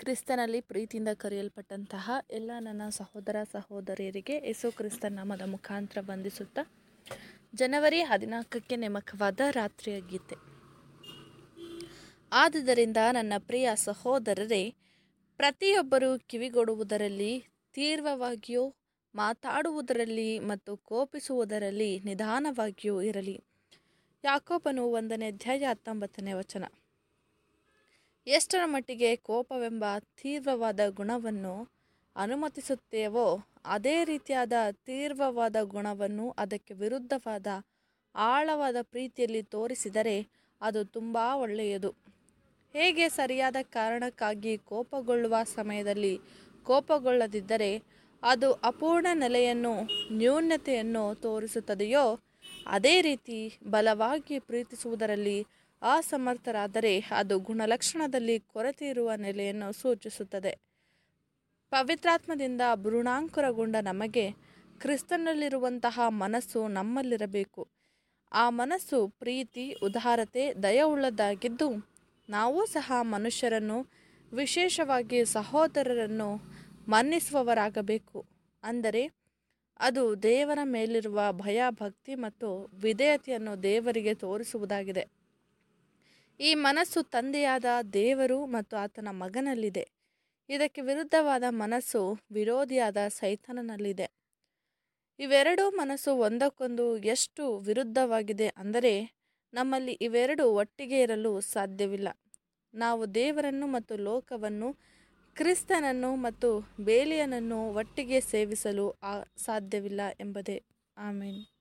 ಕ್ರಿಸ್ತನಲ್ಲಿ ಪ್ರೀತಿಯಿಂದ ಕರೆಯಲ್ಪಟ್ಟಂತಹ ಎಲ್ಲ ನನ್ನ ಸಹೋದರ ಸಹೋದರಿಯರಿಗೆ ಯೇಸು ಕ್ರಿಸ್ತನ ನಾಮದ ಮುಖಾಂತರ ವಂದಿಸುತ್ತಾ ಜನವರಿ ಹದಿನಾಲ್ಕಕ್ಕೆ ನೇಮಕವಾದ ರಾತ್ರಿಯ ಗೀತೆ ಆದುದರಿಂದ ನನ್ನ ಪ್ರಿಯ ಸಹೋದರರೇ ಪ್ರತಿಯೊಬ್ಬರು ಕಿವಿಗೊಡುವುದರಲ್ಲಿ ತೀವ್ರವಾಗಿಯೂ ಮಾತಾಡುವುದರಲ್ಲಿ ಮತ್ತು ಕೋಪಿಸುವುದರಲ್ಲಿ ನಿಧಾನವಾಗಿಯೂ ಇರಲಿ ಯಾಕೋಬನು ಒಂದನೇ ಅಧ್ಯಾಯ ಹತ್ತೊಂಬತ್ತನೇ ವಚನ ಎಷ್ಟರ ಮಟ್ಟಿಗೆ ಕೋಪವೆಂಬ ತೀವ್ರವಾದ ಗುಣವನ್ನು ಅನುಮತಿಸುತ್ತೇವೋ ಅದೇ ರೀತಿಯಾದ ತೀವ್ರವಾದ ಗುಣವನ್ನು ಅದಕ್ಕೆ ವಿರುದ್ಧವಾದ ಆಳವಾದ ಪ್ರೀತಿಯಲ್ಲಿ ತೋರಿಸಿದರೆ ಅದು ತುಂಬ ಒಳ್ಳೆಯದು ಹೇಗೆ ಸರಿಯಾದ ಕಾರಣಕ್ಕಾಗಿ ಕೋಪಗೊಳ್ಳುವ ಸಮಯದಲ್ಲಿ ಕೋಪಗೊಳ್ಳದಿದ್ದರೆ ಅದು ಅಪೂರ್ಣ ನೆಲೆಯನ್ನು ನ್ಯೂನ್ಯತೆಯನ್ನು ತೋರಿಸುತ್ತದೆಯೋ ಅದೇ ರೀತಿ ಬಲವಾಗಿ ಪ್ರೀತಿಸುವುದರಲ್ಲಿ ಅಸಮರ್ಥರಾದರೆ ಅದು ಗುಣಲಕ್ಷಣದಲ್ಲಿ ಕೊರತೆ ಇರುವ ನೆಲೆಯನ್ನು ಸೂಚಿಸುತ್ತದೆ ಪವಿತ್ರಾತ್ಮದಿಂದ ಭ್ರೂಣಾಂಕುರಗೊಂಡ ನಮಗೆ ಕ್ರಿಸ್ತನಲ್ಲಿರುವಂತಹ ಮನಸ್ಸು ನಮ್ಮಲ್ಲಿರಬೇಕು ಆ ಮನಸ್ಸು ಪ್ರೀತಿ ಉದಾರತೆ ದಯವುಳ್ಳದ್ದಾಗಿದ್ದು ನಾವು ಸಹ ಮನುಷ್ಯರನ್ನು ವಿಶೇಷವಾಗಿ ಸಹೋದರರನ್ನು ಮನ್ನಿಸುವವರಾಗಬೇಕು ಅಂದರೆ ಅದು ದೇವರ ಮೇಲಿರುವ ಭಯ ಭಕ್ತಿ ಮತ್ತು ವಿಧೇಯತೆಯನ್ನು ದೇವರಿಗೆ ತೋರಿಸುವುದಾಗಿದೆ ಈ ಮನಸ್ಸು ತಂದೆಯಾದ ದೇವರು ಮತ್ತು ಆತನ ಮಗನಲ್ಲಿದೆ ಇದಕ್ಕೆ ವಿರುದ್ಧವಾದ ಮನಸ್ಸು ವಿರೋಧಿಯಾದ ಸೈತನನಲ್ಲಿದೆ ಇವೆರಡೂ ಮನಸ್ಸು ಒಂದಕ್ಕೊಂದು ಎಷ್ಟು ವಿರುದ್ಧವಾಗಿದೆ ಅಂದರೆ ನಮ್ಮಲ್ಲಿ ಇವೆರಡು ಒಟ್ಟಿಗೆ ಇರಲು ಸಾಧ್ಯವಿಲ್ಲ ನಾವು ದೇವರನ್ನು ಮತ್ತು ಲೋಕವನ್ನು ಕ್ರಿಸ್ತನನ್ನು ಮತ್ತು ಬೇಲಿಯನನ್ನು ಒಟ್ಟಿಗೆ ಸೇವಿಸಲು ಆ ಸಾಧ್ಯವಿಲ್ಲ ಎಂಬುದೇ ಆಮೇನ್